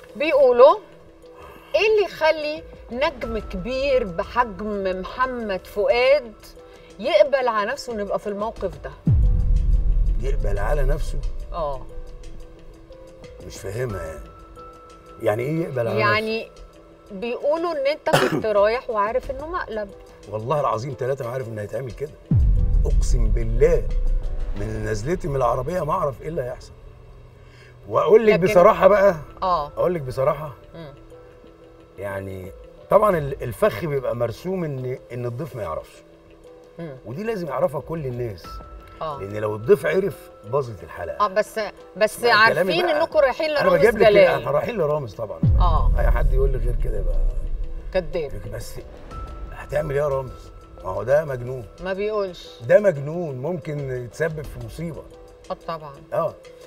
بيقولوا ايه اللي يخلي نجم كبير بحجم محمد فؤاد يقبل على نفسه انه يبقى في الموقف ده يقبل على نفسه اه مش فاهمها يعني يعني ايه يقبل على نفسه يعني بيقولوا ان انت كنت رايح وعارف انه مقلب والله العظيم ثلاثة ما عارف ان هيتعمل كده اقسم بالله من نزلتي من العربية ما اعرف ايه اللي هيحصل واقول لك لكن- بصراحة بقى اه اقول لك بصراحة مم. يعني طبعا ال- الفخ بيبقى مرسوم ان ان الضيف ما يعرفش مم. ودي لازم يعرفها كل الناس اه لان لو الضيف عرف باظت الحلقه اه بس بس لا، كلامي عارفين بقى. انكم رايحين انا لرامز بجيب لك احنا جلال رايحين لرامز طبعا اه اي حد يقول لي غير كده يبقى كداب بس هتعمل ايه يا رامز ما هو ده مجنون ما بيقولش ده مجنون ممكن يتسبب في مصيبه اه طبعا اه